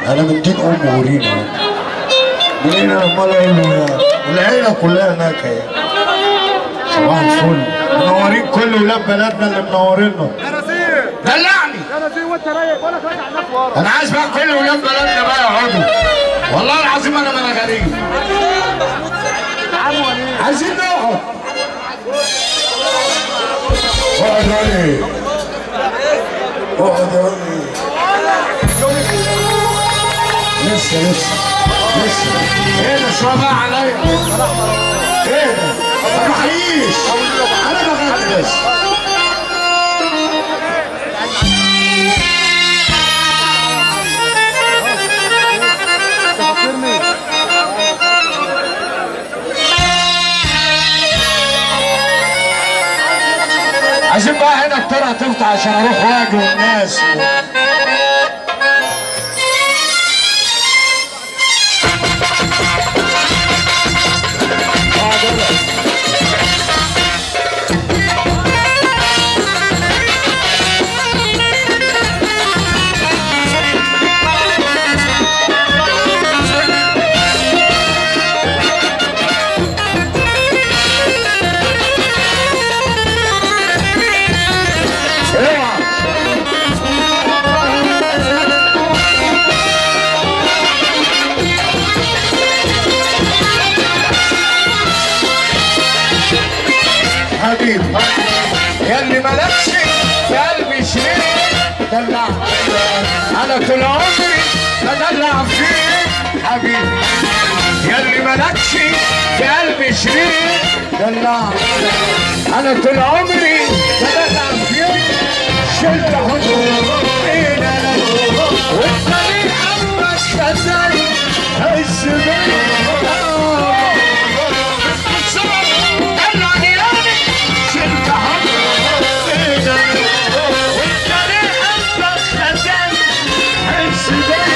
انا من دين ام ورينا منين انا امال اقول له يا العيله كلها هناك اهي صباح الفل منورين كل ولاد بلدنا اللي منورينا يا نسير دلعني يا نسير وانت رايق بقول لك راجع الناس ورا انا عايز بقى كل ولاد بلدنا بقى يقعدوا والله العظيم انا ما انا غريب عم وليد عايزين نقعد اقعد يا ولي اقعد يا ولي لسه لسه لسه ايه ده شويه بقى عليا ايه ده ما تحييش انا بغني بس تفكرني عايزين بقى هنا الطرقه تفتح عشان اروح واجه الناس اوعى حبيبي يا اللي مالكش في قلبي شريك دلع انا طول عمري بدلع فيك حبيبي يا اللي مالكش في قلبي شريك دلع انا طول عمري بدلع فيك شلت حضوري والطريق عمرك خدني الزمان Yeah.